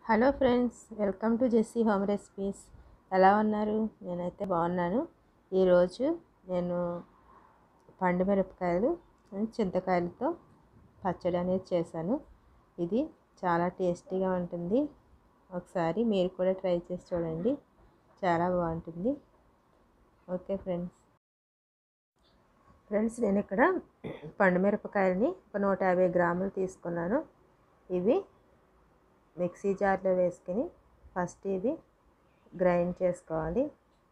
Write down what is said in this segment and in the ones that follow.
hello friends welcome to Jessie home recipes ఎలా ఉన్నారు నేనైతే బాగున్నాను ఈరోజు నేను పండు మిరపకాయలు చింతకాయలతో పచ్చడి అనేది చేశాను ఇది చాలా టేస్టీగా ఉంటుంది ఒకసారి మీరు కూడా ట్రై చేసి చూడండి చాలా బాగుంటుంది ఓకే ఫ్రెండ్స్ ఫ్రెండ్స్ నేను ఇక్కడ పండు మిరపకాయలని ఒక నూట యాభై గ్రాములు తీసుకున్నాను ఇవి మిక్సీ జార్లో వేసుకుని ఫస్ట్ ఇది గ్రైండ్ చేసుకోవాలి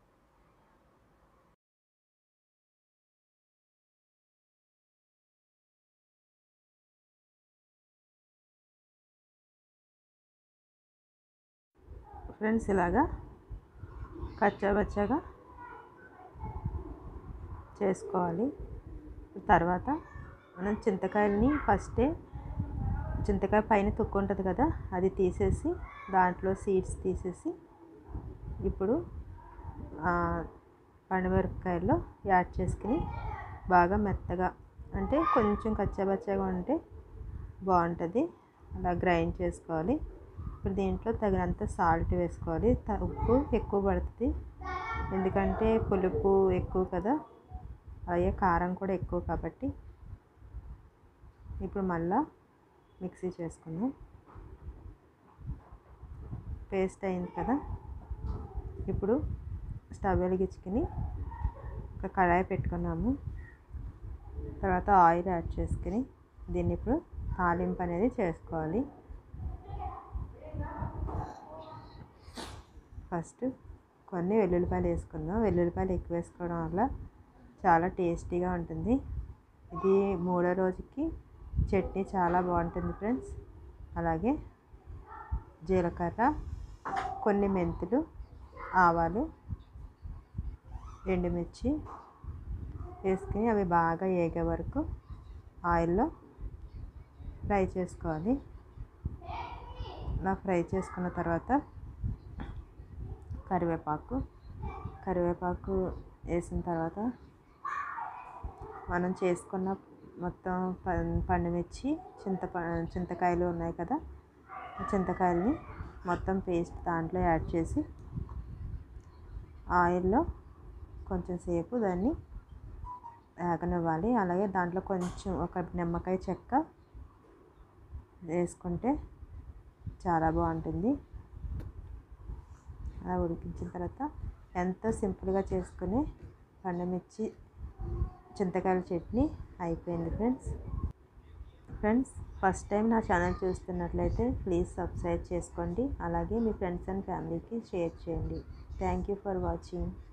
ఫ్రెండ్స్ ఇలాగా కచ్చాబచ్చాగా చేసుకోవాలి తర్వాత మనం చింతకాయలని ఫస్టే చింతకాయ పైన తొక్కు ఉంటుంది కదా అది తీసేసి దాంట్లో సీడ్స్ తీసేసి ఇప్పుడు పండుమిరపకాయల్లో యాడ్ చేసుకుని బాగా మెత్తగా అంటే కొంచెం కచ్చాబచ్చాగా ఉంటే బాగుంటుంది అలా గ్రైండ్ చేసుకోవాలి ఇప్పుడు దీంట్లో తగినంత సాల్ట్ వేసుకోవాలి ఉప్పు ఎక్కువ పడుతుంది ఎందుకంటే పులుపు ఎక్కువ కదా అలాగే కారం కూడా ఎక్కువ కాబట్టి ఇప్పుడు మళ్ళా మిక్సీ చేసుకుందాం పేస్ట్ అయింది కదా ఇప్పుడు స్టవ్ వెలిగించుకుని ఒక కడాయి పెట్టుకున్నాము తర్వాత ఆయిల్ యాడ్ చేసుకుని దీన్ని ఇప్పుడు తాలింపు అనేది చేసుకోవాలి ఫస్ట్ కొన్ని వెల్లుల్లిపాయలు వేసుకుందాం వెల్లుల్లిపాయలు ఎక్కువ వేసుకోవడం వల్ల చాలా టేస్టీగా ఉంటుంది ఇది మూడో రోజుకి చట్నీ చాలా బాగుంటుంది ఫ్రెండ్స్ అలాగే జీలకర్ర కొన్ని మెంతులు ఆవాలు ఎండుమిర్చి వేసుకుని అవి బాగా ఏగే వరకు ఆయిల్లో ఫ్రై చేసుకోవాలి అలా ఫ్రై చేసుకున్న తర్వాత కరివేపాకు కరివేపాకు వేసిన తర్వాత మనం చేసుకున్న మొత్తం పండుమిర్చి చింత చింతకాయలు ఉన్నాయి కదా చింతకాయలని మొత్తం పేస్ట్ దాంట్లో యాడ్ చేసి ఆయిల్లో కొంచెం సేపు దాన్ని వేగనివ్వాలి అలాగే దాంట్లో కొంచెం ఒక నిమ్మకాయ చెక్క వేసుకుంటే చాలా బాగుంటుంది అలా ఉడికించిన తర్వాత ఎంతో సింపుల్గా చేసుకుని పండుమిర్చి చింతకాయల చట్నీ అయిపోయింది ఫ్రెండ్స్ ఫ్రెండ్స్ ఫస్ట్ టైం నా ఛానల్ చూస్తున్నట్లయితే ప్లీజ్ సబ్స్క్రైబ్ చేసుకోండి అలాగే మీ ఫ్రెండ్స్ అండ్ ఫ్యామిలీకి షేర్ చేయండి థ్యాంక్ యూ ఫర్ వాచింగ్